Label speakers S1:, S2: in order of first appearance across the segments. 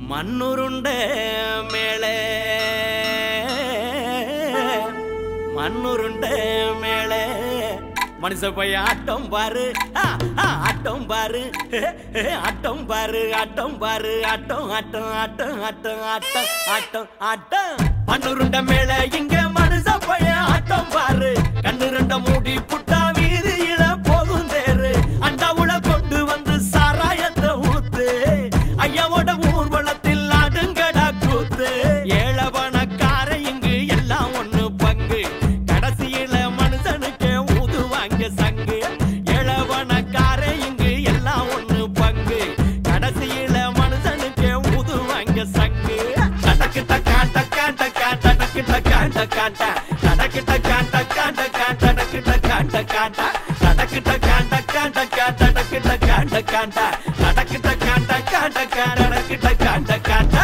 S1: மண்ணுருண்ட மேலே மண்ணுருண்ட மேலே மனுஷ போய் ஆட்டம் பாரு ஆ, ஆ, ஆட்டம் பாரு ஹே, ஹே, ஆட்டம் பாரு ஆட்டம் பாரு ஆட்டம் ஆட்டம் ஆட்டம் ஆட்டம் ஆட்டம் ஆட்டம் ஆட்டம் மண்ணுருண்ட மேலே இங்க மனுஷ போய் ஆட்டம் பாரு கண்ணு ரெண்ட மூடி புட்டா வீதியில போகும் தேரு அண்டாவுல கொண்டு வந்து சாராயத்தை ஊத்து ஐயாவோட ஊர்வலத்தில் அடுங்கடா கூத்து ஏழவனக்கார இங்கு எல்லாம் ஒண்ணு பங்கு கடைசியில மனுஷனுக்கு ஊதுவாங்க சங்கு ஏழவனக்கார இங்கு எல்லாம் ஒண்ணு பங்கு கடைசியில மனுஷனுக்கு ஊதுவாங்க சங்கு டடக்கு டக்கா டக்கா டக்கா டடக்கு டக்கா டக்கா டா. டடக்கு டக்கா டக்கா டக்கா டடக்கு டக்கா டக்கா டா. டடக்கு டக்கா டக்கா டக்கா டடக்கு டக்கா டக்கா டா. டடக்கு டக்கா டக்கா டக்கா டடக்கு டக்கா டக்கா டா.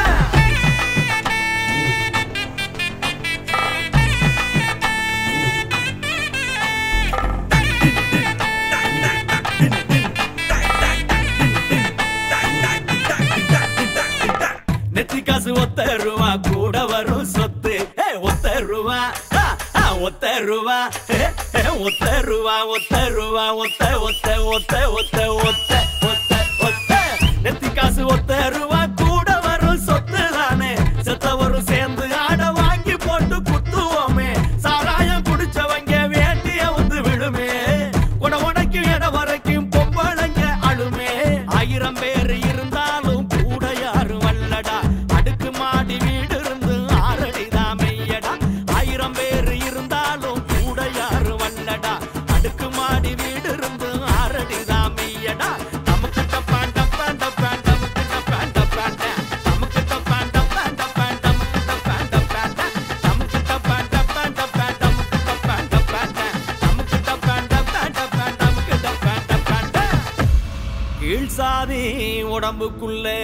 S1: நெத்தி காசு ஒத்த ரூபா கூட வரும் சொத்து ஏ, ஒத்த ரூபா ஆ, ஆ, ஒத்த ரூபா ஏ, ஏ, ஒத்த ரூபா ஒத்த ரூபா ஒத்த ஒத்த ஒத்த ஒத்த ஒத்த ஒத்த ஒத்த நெத்தி காசு ஒத்த ரூபா கூட வரும் சொத்து தானே செத்தவரும் சேர்ந்து ஆட வாங்கி போட்டு குத்துவோமே சாராயம் குடிச்சவங்க வேட்டிய வந்து விழுமே உட உடைக்கு இட வரைக்கும் பொம்பளைங்க அழுமே ஆயிரம் பேர் இருந்தாலும் கூட யாரும் வல்லடா அடுக்கு மாடி வீடு இருந்து ஆறடிதான் மெய்யடா ஆயிரம் பேர் இருந்தாலும் கூட யாரும் வல்லடா அடுக்கு மாடி வீடு இருந்து ஆறடிதான் மெய்யடா நமக்கு டப்பான் டப்பான் டப்பான் நமக்கு டப்பான் டப்பான் நமக்கு டப்பான் டப்பான் டப்பான் நமக்கு டப்பான் டப்பான் நமக்கு டப்பான் டப்பான் டப்பான் நமக்கு டப்பான் டப்பான் நமக்கு டப்பான் டப்பான் டப்பான் நமக்கு டப்பான் டப்பான் கீழ் சாதி உடம்புக்குள்ளே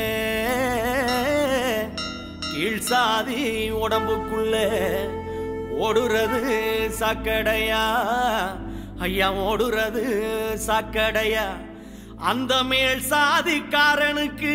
S1: கீழ் சாதி உடம்புக்குள்ளே ஓடுறது சாக்கடையா ஐயா ஓடுறது சாக்கடையா அந்த மேல் சாதிக்காரனுக்கு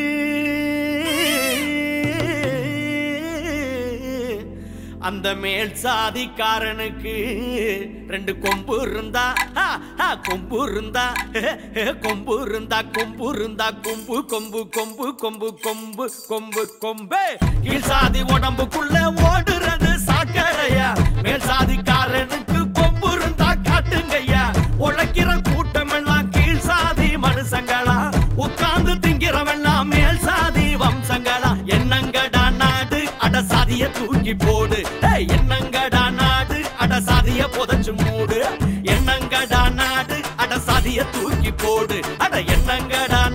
S1: அந்த மேல் சாதிக்காரனுக்கு ரெண்டு கொம்பு இருந்தா ஆ, ஆ, கொம்பு இருந்தா ஹே, ஹே, கொம்பு இருந்தா கொம்பு இருந்தா கொம்பு கொம்பு கொம்பு கொம்பு கொம்பு கொம்பு கொம்பு கீழ் சாதி உடம்புக்குள்ள ஓடுறது சாக்கடையா மேல் சாதிக்காரனுக்கு கொம்பு இருந்தா காட்டுங்கய்யா உழைக்கிற கூட்டம் எல்லாம் கீழ் சாதி மனுஷங்களா உட்கார்ந்து திங்கிறவெல்லாம் மேல் சாதி வம்சங்களா என்னங்கடா நாடு அட சாதிய தூக்கி போடு ஏய், என்னங்கடா நாடு அட சாதிய புதைச்சு மூடு என்னங்கடா நாடு அட சாதிய தூக்கி போடு அட என்னங்கடா